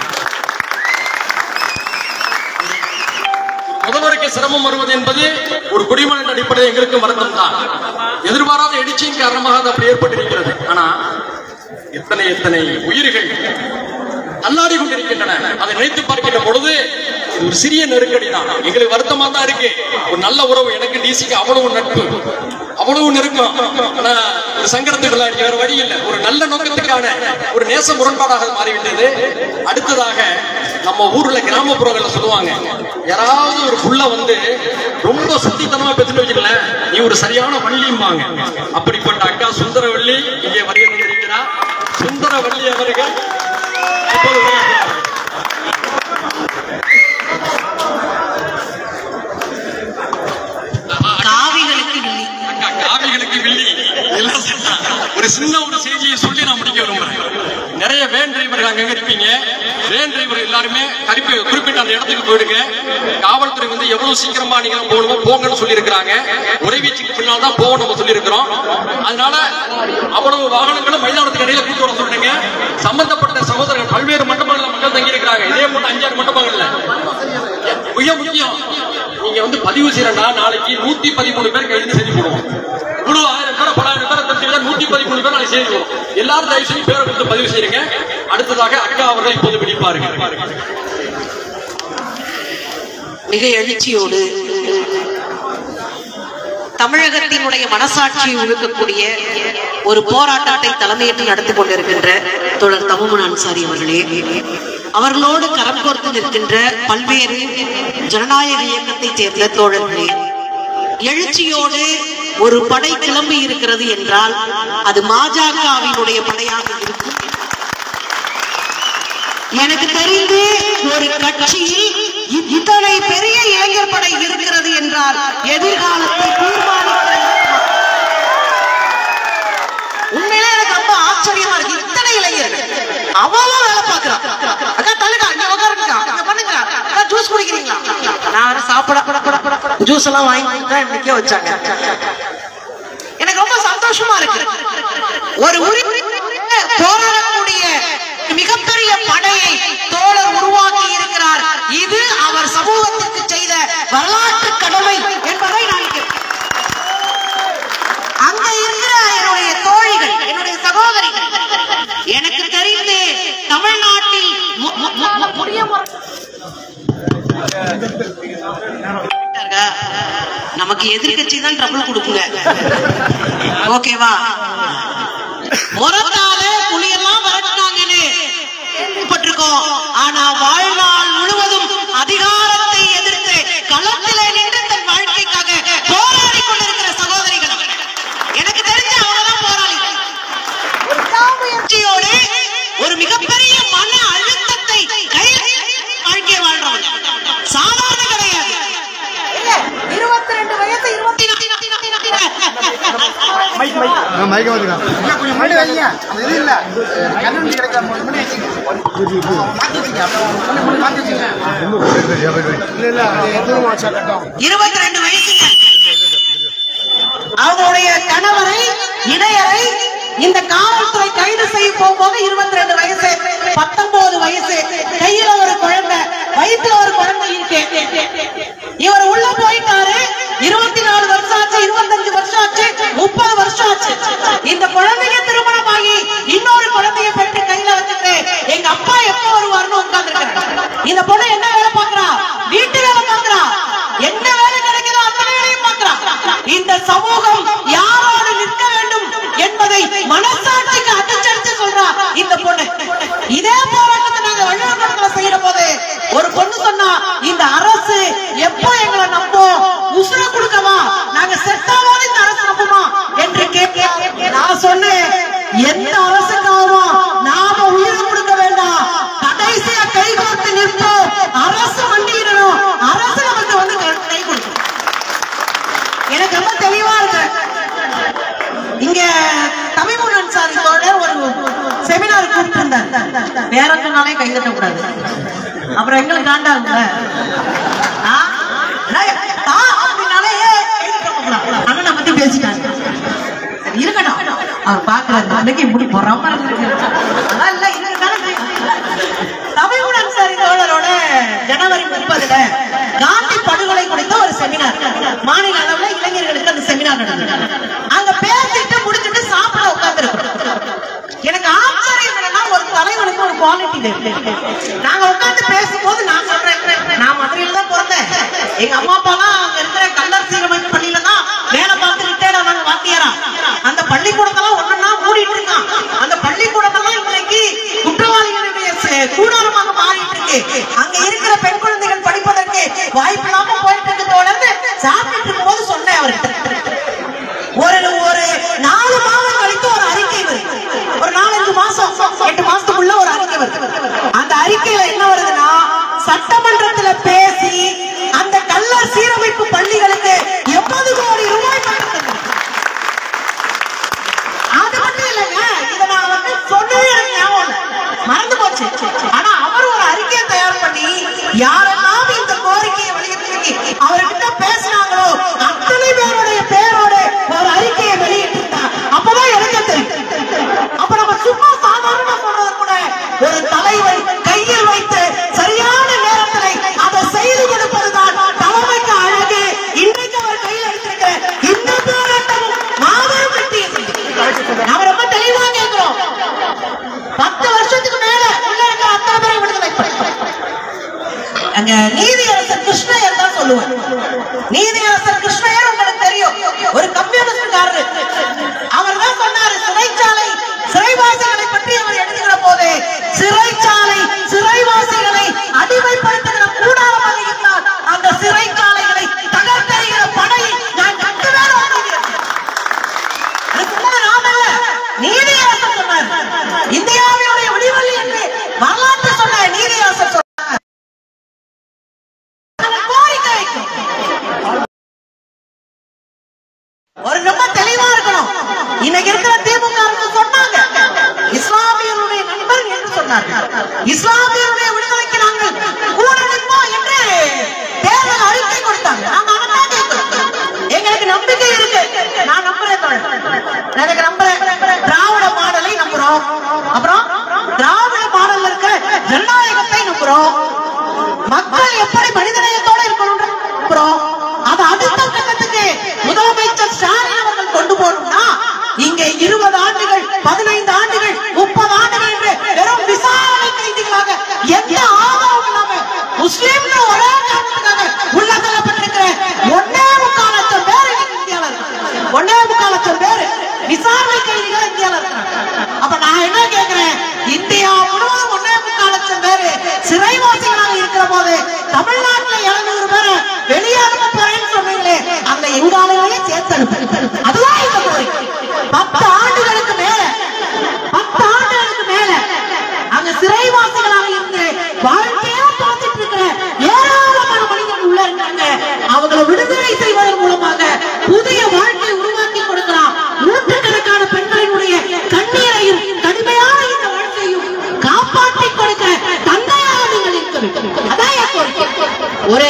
முதல்வருக்கு சிரமம் வருவது என்பது ஒரு குடிமகன் அடிப்படையில் எங்களுக்கு வருத்தம் தான் எதிர்பாராத எழுச்சியின் காரணமாக அது அப்படி ஏற்பட்டிருக்கிறது ஆனா எத்தனை எத்தனை உயிர்கள் தள்ளாடி கொண்டிருக்கின்றன அதை நினைத்து பார்க்கின்ற பொழுது இது ஒரு சிறிய நெருக்கடி தான் எங்களுக்கு வருத்தமா தான் இருக்கு ஒரு நல்ல உறவு எனக்கு டிசிக்கு அவ்வளவு நட்பு அவ்வளவு நெருக்கம் ஆனா ஒரு சங்கடத்துக்குள்ள வேற வழி இல்லை ஒரு நல்ல நோக்கத்துக்கான ஒரு நேச முரண்பாடாக அது மாறிவிட்டது அடுத்ததாக நம்ம ஊர்ல கிராமப்புறங்கள்ல சொல்லுவாங்க யாராவது ஒரு புள்ள வந்து ரொம்ப சுத்தித்தனமா பெற்றுட்டு வச்சுக்கல நீ ஒரு சரியான வள்ளிம்பாங்க அப்படிப்பட்ட அக்கா சுந்தரவள்ளி இங்கே வருகை தந்திருக்கிறார் சுந்தரவள்ளி அவர்கள் இப்போது உரையாற்றுவார். காவிகளுக்கு வில்லி அக்கா, காவிகளுக்கு வில்லி எல்லாம் சொல்றாங்க. ஒரு சின்ன ஒரு செய்தியை சொல்லி நான் முடிக்க விரும்புறேன் நிறைய வேன் டிரைவர்கள் அங்கங்க இருப்பீங்க வேன் டிரைவர் எல்லாருமே கருப்பி குறிப்பிட்ட அந்த இடத்துக்கு போயிடுங்க காவல்துறை வந்து எவ்வளவு சீக்கிரமா நீங்க போகணுமோ போங்கன்னு சொல்லி இருக்காங்க உறைவீச்சுக்கு பின்னால் தான் போகணும் நம்ம சொல்லி இருக்கிறோம் அதனால அவ்வளவு வாகனங்களும் மைதானத்துக்கு இடையில கூட்டு வர சொல்லுங்க சம்பந்தப்பட்ட சகோதரர்கள் பல்வேறு மண்டபங்கள்ல மக்கள் தங்கி இருக்கிறாங்க இதே போட்டு அஞ்சாறு மண்டபங்கள்ல மிக முக்கியம் நீங்க வந்து பதிவு செய்யறா நாளைக்கு நூத்தி பதிமூணு பேர் கைது செஞ்சு போடுவோம் இவ்வளவு ஆயிரம் பேர் பலாயிரம் பேர் தெரிஞ்சா நூத்தி பதிமூணு பேர் நாளைக்கு செய்து போடுவோம் எல்லாரும் தயவு செய்து பேரை கொடுத்து பதிவு செய்யுங்க அடுத்ததாக அக்கா அவர்கள் இப்போது விழிப்பார்கள் மிக எழுச்சியோடு தமிழகத்தினுடைய மனசாட்சியை உழுக்கக்கூடிய ஒரு போராட்டத்தை தலைமையேற்று நடத்தி கொண்டிருக்கின்ற தோழர் தமுமன் அன்சாரி அவர்களே அவர்களோடு கரம் கோர்த்து நிற்கின்ற பல்வேறு ஜனநாயக இயக்கத்தைச் சேர்ந்த தோழர்களே எழுச்சியோடு ஒரு படை கிளம்பி இருக்கிறது என்றால் அது பாஜகவினுடைய படையாக இருக்கும் எனக்கு தெரிந்து ஒரு கட்சியில் இ- இத்தனை பெரிய இளைஞர் படை இருக்கிறது என்றால் எதிர்காலத்தை தீர்மானிக்கிற உண்மையிலே எனக்கு ரொம்ப ஆச்சரியமா இருக்கு இத்தனை இளைஞர்கள் அவன் வேலை பார்க்கறான் அக்கா தள்ளுடா இங்க உட்காருங்க இங்க பண்ணுங்க அக்கா ஜூஸ் குடிக்கிறீங்களா நான் வேற சாப்பிட ஜூஸ் எல்லாம் வாங்கி தான் நிக்க வச்சாங்க எனக்கு ரொம்ப சந்தோஷமா இருக்கு ஒரு உரிமை போராடக்கூடிய மிகப்பெரிய படையை தோழர் உருவாக்கி இருக்கிறார் இது அவர் சமூகத்திற்கு செய்த வரலாற்று கடமை என்பதை நான் இங்கே அங்க இருக்கிற என்னுடைய தோழிகள் என்னுடைய சகோதரிகள் எனக்கு தெரிந்து தமிழ்நாட்டில் மு- மு- மு- மு- முடிய முறை- நமக்கு எதிர்கட்சி தான் ட்ரபிள் கொடுக்குங்க ஓகேவா முறத்தால புலியெல்லாம் விரட்டினாங்கன்னு கேள்விப்பட்டிருக்கோம் ஆனா வாழ்நாள் முழுவதும் அதிகாரத்தை எதிர்த்து களத்திலே நின்று தன் வாழ்க்கைக்காக போராடி கொண்டிருக்கிற சகோதரிகள் அவர்கள். எனக்கு தெரிஞ்ச அவங்கதான் போராளி ஒரு விடாமுயற்சியோடு ஒரு மிகப்பெரிய மன அழுத்தத்தை கையில் வாழ்க்கை வாழ்றவங்க சாதாரண கிடையாது இருபத்தி ரெண்டு வயசு இருபத்தி மைக்க வந்துக்கலாம் இல்ல கொஞ்சம் முன்னாடி வைங்க அது இது இல்ல கண்ணு கிடைக்க முன்னாடி வச்சுங்க மாத்தி வச்சுங்க அப்புறம் முன்னாடி மாத்தி வச்சுங்க இல்ல இல்ல அது எதுவும் வாட்சா கட்டும் இருபத்தி ரெண்டு வயசுங்க அவங்களுடைய கணவரை இணையரை இந்த காவல்துறை கைது செய்ய போகும்போது இருபத்தி ரெண்டு வயசு பத்தொன்பது வயசு கையில ஒரு குழந்தை வயிற்றுல ஒரு குழந்தை இருக்கு இவர் உள்ள போயிட்டாரு இருபத்தி நாலு வருஷம் ஆச்சு இருபத்தஞ்சு வருஷம் ஆச்சு முப்பது வருஷம் ஆச்சு இந்த குழந்தைங்க திருமணமாகி இன்னொரு குழந்தைய பெற்று கையில வச்சுட்டு எங்க அப்பா எப்ப வருவாருன்னு உட்கார்ந்து இந்த பொண்ணு என்ன வேலை பாக்குறா வீட்டு வேலை பாக்குறா என்ன வேலை கிடைக்குதோ அந்த வேலையும் பாக்குறா இந்த சமூகம் யாரோடு நிற்க வேண்டும் என்பதை மனசாட்சிக்கு அடிச்சடிச்சு சொல்றா இந்த பொண்ணு இதே போராட்டத்தை நாங்க வள்ளுவர்கடத்துல செய்யற போது ஒரு பொண்ணு சொன்னா இந்த அரசு எப்போ எங்களை நம்பும் உசுர கொடுக்கவா எனக்கு ரொம்ப தெளிவா இருக்கு இங்க தமிழ்முடன் சார் தோழர் ஒரு செமினார் கூப்பிட்டு இருந்தார் வேற சொன்னாலே கை தட்ட கூடாது அப்புறம் எங்களுக்கு காண்டாகும்ல ஆ? டேய், ஆ அப்படின்னாலே ஏய், கை தட்டக்கூடாது. அண்ணனை பத்தி பேசிட்டாங்க சரி, இருக்கட்டும் அவர் பாக்குறாரு அன்னைக்கு இப்படி பொறாம இருக்கு அதான் இல்ல இருக்கட்டும் தமிழ்முடன் சார் தோழரோட ஜனவரி முப்பதுல காந்தி படுகொலை குறித்த ஒரு செமினார் மாநில அளவுல இளைஞர்களுக்கு அந்த செமினார் நடந்தது அங்க பேசிட்டு முடிச்சிட்டு சாப்பிட உட்கார்ந்து எனக்கு ஆச்சரியம் என்னன்னா ஒரு தலைவனுக்கு ஒரு குவாலிட்டி நாங்க உட்கார்ந்து பேசும்போது நான் சொல்றேன் நான் மதுரையில தான் பிறந்தேன் எங்க அம்மா அப்பா எல்லாம் அங்க இருக்கிற கல்லர் சீரமைப்பு பள்ளியில தான் வேலை பார்த்து ரிட்டையர்ட் ஆனாங்க வாத்தியாரா அந்த பள்ளிக்கூடத்தெல்லாம் ஒன்னொன்னா மூடிட்டு இருக்கான் அந்த பள்ளிக்கூடத்தெல்லாம் இன்னைக்கு குற்றவாளிகளுடைய ச- கூடாரமாக மாறிட்டு இருக்கு அங்க இருக்கிற பெண் குழந்தைகள் படிப்பதற்கு வாய்ப்பு இல்லாம போயிட்டு இருக்கு தொடர்ந்து சாப்பிட்டு இருக்கும்போது சொன்னேன் அவர்கிட்ட ஒரு ஒரு நாலு மாதம் கழித்து ஒரு அறிக்கை வருது ஒரு நாலஞ்சு மாசம் எட்டு மாசத்துக்குள்ள ஒரு அறிக்கை வருது அந்த அறிக்கையில என்ன வருதுன்னா சட்டமன்றத்துல பேசி அந்த கல்லர் சீரமைப்பு பள்ளிகளுக்கு எண்பது கோடி ரூபாய் கொடுத்திருக்காங்க. அது மட்டும் இல்லைங்க இத நான் வந்து சொன்னதே எனக்கு ஞாபகம் இல்ல. மறந்து போச்சு ஆனா அவர் ஒரு அறிக்கையை தயார் பண்ணி யாரெல்லாம் இந்த கோரிக்கையை வெளியிட்டு அவர்கிட்ட பேசினாங்களோ அத்தனை பேருடைய பேரோட ஒரு அறிக்கையை வெளியிட்டிருந்தார் அப்பதான் எனக்கு தெரியும் அப்ப நம்ம சும்மா சாதாரண சொல்றது கூட ஒரு தலைவர் கையில் வைத்து சரியான நேரத்தில் அதை செய்து கொடுப்பதுதான் தலைமைக்கு அழகு இன்றைக்கு அவர் கையில் எடுத்திருக்கிற இந்த போராட்டமும் மாபெரும் வெற்றியை செய்யும். நாம ரொம்ப தெளிவா கேட்கிறோம் பத்து வருஷத்துக்கு மேல உள்ள இருக்கிற அத்தனை பேரை விடுதலை பண்ணணும். அங்க நீதியரசர் கிருஷ்ணயர் தான் சொல்லுவார் நீதியரசர் கிருஷ்ணயர் உங்களுக்கு தெரியும் ஒரு கம்யூனிஸ்ட்காரரு அவர் தான் சொன்னாரு சிறைச்சாலை சிறைவாசிகளை பற்றி அவர் எழுதுகிற போது சிறைச்சாலை சிறைவாசிகளை அடிமைப்படுத்துகிற கூடாரமாக இருந்தால் அந்த சிறைச்சாலைகளை தகர்த்தெறிகிற படையை நான் கட்டுவேன் அப்படிங்கிறார். அதுக்கு முன்னாடி நாம இல்ல, நீதியரசர் சொன்னார் இந்தியாவினுடைய விடிவெள்ளி என்று வரலாற்று சொன்ன நீதியரசர் சொன்னார் நாங்க கோரிக்கை வைக்கிறோம். ஒரு ரொம்ப தெளிவா இருக்கணும் இன்னைக்கு இருக்கிற திமுக அரசு சொன்னாங்க இஸ்லாமியருடைய நண்பர் என்று சொன்னார்கள் இஸ்லாமியருடைய விடுதலைக்கு நாங்கள் கூட நிற்போம் என்று தேர்தல் அறிக்கை கொடுத்தாங்க நாங்க அதான் கேட்கிறோம் எங்களுக்கு நம்பிக்கை இருக்கு நான் நம்புறேன் தோழர். எனக்கு நம்புறேன் திராவிட மாடலை நம்புறோம் அப்புறம் திராவிட மாடல்ல இருக்க ஜனநாயகத்தை நம்புறோம் மக்கள் எப்படி மனிதநேயத்தோட இருக்கணும் நம்புறோம் அது அடுத்த கட்டத்துக்கு முதலமைச்சர் ஸ்டாலின் அவர்கள் கொண்டு போகணும்னா இங்க இருபது ஆண்டுகள் பதினைந்து ஆண்டுகள் முப்பது ஆண்டுகள் என்று வெறும் விசாரணை கைதிகளாக எந்த ஆதாரம் இல்லாம முஸ்லீம்ல ஒரே காரணத்துக்காக உள்ள தள்ளப்பட்டிருக்கிற ஒன்னே முக்கால் லட்சம் பேர் இன்னைக்கு இந்தியால இருக்காங்க ஒன்னே முக்கால் லட்சம் பேர் விசாரணை கைதிகள் இந்தியால இருக்காங்க அப்ப நான் என்ன கேக்குறேன் இந்தியா முழுவதும் ஒன்னே முக்கால் லட்சம் பேர் சிறைவாசிகளாக இருக்கிற போது தமிழ்நாட்டுல எழுநூறு பேரை வெளியே அனுப்ப போறேன்னு சொன்னீங்களே அந்த எங்காலையே சேர்த்து அனுப்பு அதுதான் இந்த கோரிக்கை பத்து ஆண்டுகளுக்கு மேல பத்து ஆண்டுகளுக்கு மேல அங்க சிறைவாசிகளாக இருந்து வாழ்க்கையா பார்த்துட்டு இருக்கிற ஏராளமான மனிதர்கள் உள்ள இருக்காங்க அவங்களை விடுதலை செய்வதன் மூலமாக புதிய வாழ்க்கை உருவாக்கி கொடுக்கலாம் நூற்றுக்கணக்கான பெண்களினுடைய கண்ணீரையும் கடுமையான இந்த வாழ்க்கையும் காப்பாற்றி கொடுக்க தந்தையாக நீங்கள் இருக்க வேண்டும் அதான் என் கோரிக்கை. ஒரு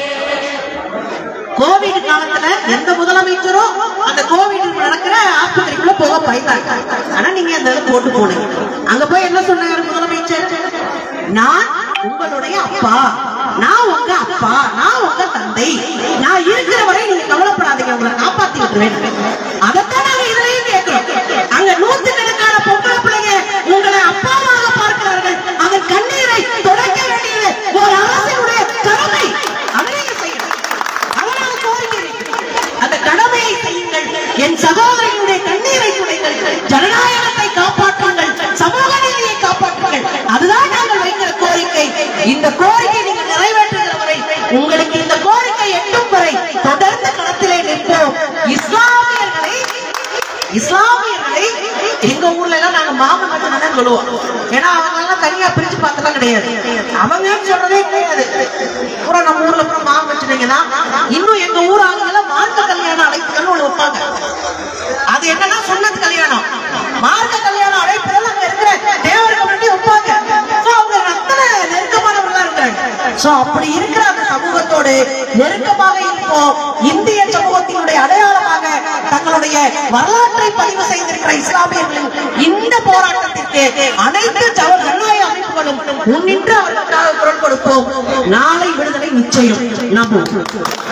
கோவிட் காலத்துல எந்த முதலமைச்சரும் அந்த கோவிட் நடக்கிற ஆஸ்பத்திரிக்குள்ள போக பயந்தாங்க ஆனா நீங்க அந்த இதை போட்டு போனீங்க அங்க போய் என்ன சொன்னாரு முதலமைச்சர் நான் உங்களுடைய அப்பா நான் உங்க அப்பா நான் உங்க தந்தை நான் இருக்கிற வரை நீங்க கவலைப்படாதீங்க உங்களை காப்பாத்தி விட்டுருவேன் அதைத்தான் நாங்க இதுலயும் கேட்கிறோம் அங்க நூத்துக்கணக்கான பொம்பளை பிள்ளைங்க உங்களை அப்பாவாக பார்க்கிறார்கள் அதன் கண்ணீரை துடைக்க வேண்டியது ஒரு அரசினுடைய கடமை அதை நீங்க செய்யணும் அதனால கோரிக்கை வைக்கிறேன். அந்த கடமையை செய்யுங்கள் என் சகோதரனுடைய கண்ணீரை துடைங்கள் ஜனநாயகத்தை காப்பாற்றுங்கள் சமூக நீதியை காப்பாற்றுங்கள் அதுதான் நாங்கள் வைக்கிற கோரிக்கை இந்த கோரிக்கை நீங்கள் நிறைவேற்றுகிற வரை உங்களுக்கு இந்த கோரிக்கை எட்டும் வரை தொடர்ந்து களத்திலே நிற்போம் இஸ்லாமியர்களை இஸ்லாமியர்களை எங்க ஊர்ல எல்லாம் நாங்க மாமன் மச்சனை தான் சொல்லுவோம் ஏன்னா அவங்க எல்லாம் தனியா பிரிச்சு பார்த்தலாம் கிடையாது அவங்கன்னு சொல்றதே கிடையாது பூரா நம்ம ஊர்ல பூரா மாமன் மச்சனைங்க தான் இன்னும் எங்க ஊர் ஆளுங்க மார்க்க கல்யாணம் அழைப்புகள் ஒண்ணு வைப்பாங்க அது என்னன்னா சுண்ணத்து கல்யாணம் மார்க்க கல்யாணம் அழைப்புகள் அங்க இருக்கிற தேவருக்கு முன்னாடி வைப்பாங்க So, அவங்க ரத்தன நெருக்கமானவர்களா இருக்காங்க சோ அப்படி இருக்கிற அந்த சமூகத்தோடு நெருக்கமாக இருப்போம் இந்திய சமூகத்தினுடைய அடையாளமாக தங்களுடைய வரலாற்றை பதிவு செய்திருக்கிற இஸ்லாமியர்களின் இந்த போராட்டத்திற்கு அனைத்து ஜவ- ஜனநாயக அமைப்புகளும் முன்னின்று அவர்களுக்காக குரல் கொடுப்போம் நாளை விடுதலை நிச்சயம் நம்புவோம்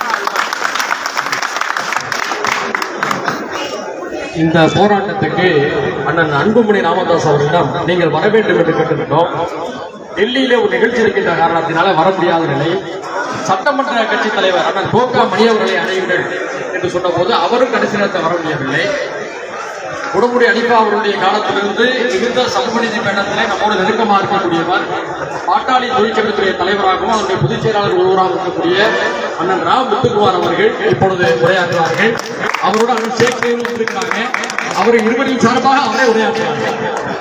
இந்த போராட்டத்துக்கு அண்ணன் அன்புமணி ராமதாஸ் அவர்களிடம் நீங்கள் வர வேண்டும் என்று கேட்டிருந்தோம் டெல்லியிலே ஒரு நிகழ்ச்சி இருக்கின்ற காரணத்தினால வர முடியாத நிலை சட்டமன்ற கட்சி தலைவர் அண்ணன் கோகா மணி அவர்களை அடையுங்கள் என்று சொன்னபோது அவரும் கடைசி நேரத்தில் வர முடியவில்லை உடம்புடி அனிபா அவருடைய காலத்திலிருந்து மிகுந்த சமூக நீதி பேட்டத்திலே நம்மோடு நெருக்கமாக இருக்கக்கூடியவர் பாட்டாளி தொழிற்சங்கத்துடைய தலைவராகவும் அவருடைய பொதுச் செயலாளர் ஒருவராக இருக்கக்கூடிய அண்ணன் ரா முத்துக்குமார் அவர்கள் இப்பொழுது உரையாற்றுவார்கள் அவரோட அண்ணன் ஷேக் தேவும் இருக்கிறாங்க அவர் இருவரின் சார்பாக அவரே உரையாற்றுவார்கள்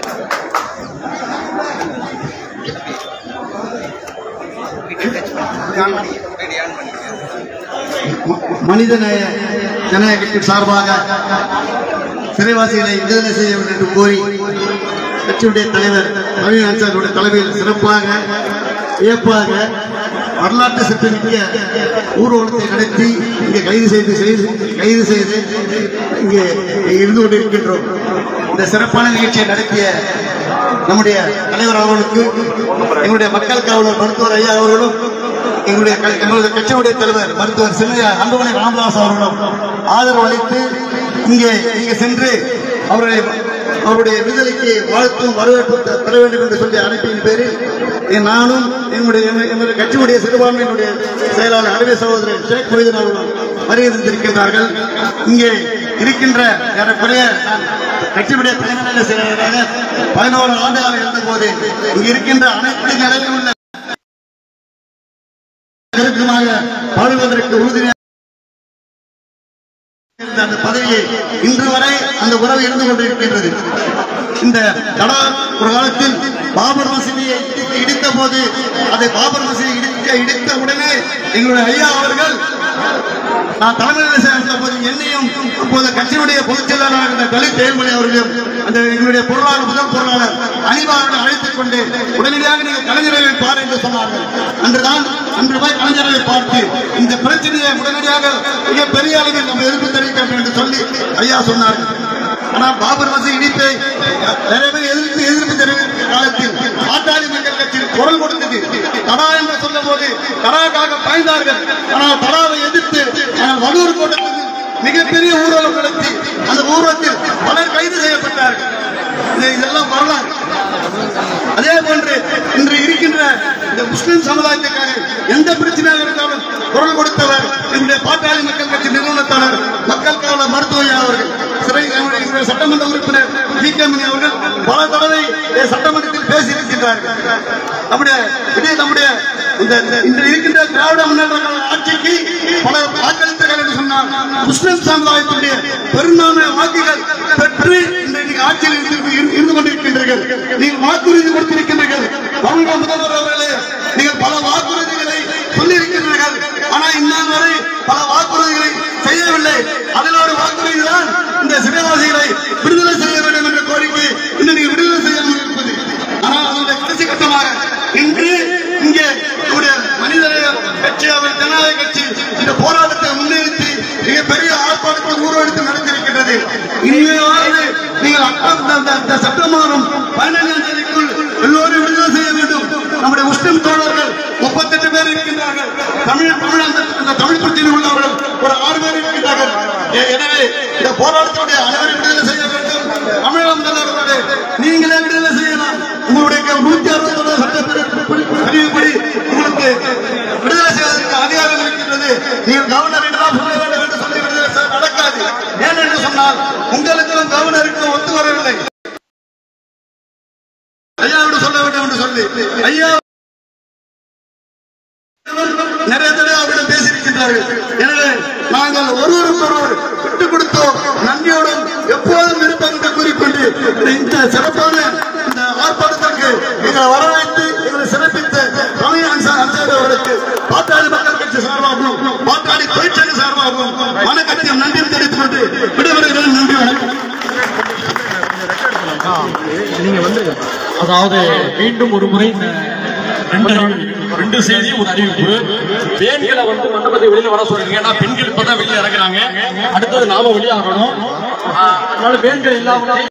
மனிதநேய ஜனநாயகத்தின் சார்பாக சிறைவாசிகளை விடுதலை செய்ய வேண்டும் என்று கோரி கட்சியுடைய தலைவர் ரவி அன்சாருடைய தலைமையில் சிறப்பாக வியப்பாக வரலாற்று சிறப்புமிக்க ஊர்வலத்தை நடத்தி இங்கே கைது செய்து செய்து கைது செய்து இங்கே இருந்து கொண்டிருக்கின்றோம் இந்த சிறப்பான நிகழ்ச்சியை நடத்திய நம்முடைய தலைவர் அவர்களுக்கு எங்களுடைய மக்கள் காவலர் மருத்துவர் ஐயா அவர்களும் எங்களுடைய க- எங்களுடைய கட்சியுடைய தலைவர் மருத்துவர் சின்னையா அன்புமணி ராமதாஸ் அவர்களும் ஆதரவு அளித்து இங்கே இங்கே சென்று அவருடைய அவருடைய விடுதலைக்கு வாழ்த்தும் வரவேற்பு த- தர வேண்டும் என்று சொல்லி அழைப்பின் பேரில் எ- நானும் என்னுடைய எங்க- எங்களுடைய கட்சியுடைய சிறுபான்மையினுடைய செயலாளர் அரபிய சகோதரர் ஷேக் மொய்தீன் அவர்களும் வருகை தந்திருக்கின்றார்கள் இங்கே இருக்கின்ற ஏறக்குறைய நான் கட்சியுடைய தலைமையில செயலாளராக பதினோரு ஆண்டுகாலம் இருந்தபோது இங்கு இருக்கின்ற அனைத்து நிலையில் உள்ள நெருக்கமாக பாடுவதற்கு உறுதுணையாக இருந்த அந்த பதவியை இன்று வரை அந்த உறவு இருந்து கொண்டிருக்கின்றது இந்த தடா ஒரு காலத்தில் பாபர் மசீதியை இடித்து- இடித்த போது அதை பாபர் மசீதி இடிக்க இடித்த உடனே எங்களுடைய ஐயா அவர்கள் நான் தலைமையில் சேர்ந்த போது என்னையும் அப்போது கட்சியினுடைய பொதுச் செயலாளராக இருந்த தலித் தேர்மொழி அவர்களையும் அந்த எங்களுடைய பொருளாளர் முதல் பொருளாளர் அனிபாவுடன் அழைத்துக் கொண்டு உடனடியாக நீங்கள் கலைஞர்களை பார் என்று சொன்னார்கள் அன்றுதான் அன்று போய் கலைஞர்களை பார்த்து இந்த பிரச்சனையை உடனடியாக மிக பெரிய அளவில் நம்ம எதிர்ப்பு தெரிவிக்க வேண்டும் என்று சொல்லி ஐயா சொன்னார்கள் ஆனால் பாபர் மசீதி இடிப்பை நிறைய பேர் எதிர்ப்பு எதிர்ப்பு தெரிவித்த காலத்தில் பாட்டாளி மக்கள் கட்சி குரல் கொடுத்தது தடா என்று சொன்ன போது தடாக்காக பாய்ந்தார்கள் ஆனால் தடாவை எதிர்த்து ஆனால் வடூர் கோட்டத்தில் மிகப்பெரிய ஊர்வலம் நடத்தி அந்த ஊர்வலத்தில் பலர் கைது செய்யப்பட்டார்கள் இது- இதெல்லாம் வரலாறு அதே போன்று இன்று இருக்கின்ற இந்த முஸ்லிம் சமுதாயத்துக்காக எந்த பிரச்சனையாக இருந்தாலும் குரல் கொடுத்தவர் எங்களுடைய பாட்டாளி மக்கள் கட்சி நிறுவனத்தாளர் மக்கள் காவலர் மருத்துவ ஐயா அவர்கள் சிறை எங்களுடைய எங்களுடைய சட்டமன்ற உறுப்பினர் ஜி கே மணி அவர்கள் பல தடவை இந்த சட்டமன்றத்தில் பேசியிருக்கின்றார்கள் நம்முடைய இதே நம்முடைய இந்த இந்த- இன்று இருக்கின்ற திராவிட முன்னேற்ற கழக ஆட்சிக்கு பல வாக்களித்தார்கள் என்று சொன்னால் முஸ்லிம் சமுதாயத்துடைய பெரும்பான்மை வாக்குகள் பெற்று இந்த இன்னைக்கு ஆட்சியில் இருந்து இருந்து- இருந்து கொண்டிருக்கின்றீர்கள் நீங்கள் வாக்குறுதி கொடுத்திருக்கின்றீர்கள் தமிழக முதல்வர் அவர்களே நீங்கள் பல வாக்குறுதிகளை சொல்லியிருக்கின்றீர்கள் ஆனால் இன்னும் வரை பல வாக்குறுதிகளை செய்யவில்லை அதில் ஒரு வாக்குறுதி தான் இந்த சிறைவாசிகளை விடுதலை செய்ய வேண்டும் என்ற கோரிக்கை இன்னும் நீங்கள் விடுதலை செய்யாமல் இருப்பது ஆனால் அதனுடைய கடைசி கட்டமாக இன்று இங்கே நம்முடைய மனிதநேய கட்சி அவர் ஜனநாயக கட்சி இந்த போராட்டத்தை முன்னிறுத்தி மிகப்பெரிய ஆர்ப்பாட்டங்கள் ஊர்வலத்தில் நடந்திருக்கின்றது இனிமேலாவது நீங்கள் அக்டோபர் இந்த- இந்த- இந்த செப்டம்பர் மாதம் பதினைஞ்சாம் தேதிக்குள் எல்லோரும் விடுதலை செய்ய வேண்டும் நம்முடைய முஸ்லிம் தோழர்கள் முப்பத்தெட்டு பேர் இருக்கின்றார்கள் தமிழ் தமிழ் அந்த அந்த தமிழ் பற்றியில் உள்ளவர்கள் ஒரு ஆறு பேர் இருக்கின்றார்கள் எ- எனவே இந்த போராட்டத்துடைய அனைவரும் விடுதலை செய்ய வேண்டும் தமிழகம் தலைவர்களே நீங்களே விடுதலை செய்யலாம் உங்களுடைய நூத்தி அறுபத்தொன்று சட்டப்பிரிவு பிரிவுப்படி உங்களுக்கு விடுதலை செய்வதற்கு அதிகாரம் இருக்கின்றது நீங்கள் கவர்னர் என்றெல்லாம் சொல்ல வேண்டும் என்று சொல்லி விடுதலை செய்ய நடக்காது ஏன் என்று சொன்னால் உங்களுக்கும் கவர்னருக்கும் ஒத்து வரவில்லை ஐயாவிடம் சொல்ல வேண்டும் என்று சொல்லி ஐயா நிறைய தடவை அவரிடம் பேசியிருக்கின்றார்கள் எனவே நாங்கள் ஒருவருக்கு ஒருவர் விட்டுக் கொடுத்தோம் நன்றியோடும் எப்போதும் இருப்போம் என்று கூறிக்கொண்டு இந்த சிறப்பான இந்த ஆர்ப்பாட்டத்திற்கு எங்களை வரவேற்று எங்களை சிறப்பித்த பழைய அன்சாரி அவர்களுக்கு பாட்டாளி மக்கள் கட்சி சார்பாகவும் பாட்டாளி தொழிற்சங்க சார்பாகவும் வணக்கத்தையும் நன்றி தெரிவித்துக் கொண்டு விடுமுறைகள் நன்றி வணக்கம் அதாவது மீண்டும் ஒரு முறை இந்த ரெண்டு அறிவிப்பு, ரெண்டு செய்தி ஒரு அறிவிப்பு பெண்களை வந்து மண்டபத்தை வெளியில வர சொல்றீங்க ஏன்னா பெண்கள் இப்பதான் வெளியில இறங்குறாங்க அடுத்தது நாம வெளியாகணும் ஆஹ், அதனால பெண்கள் இல்லாம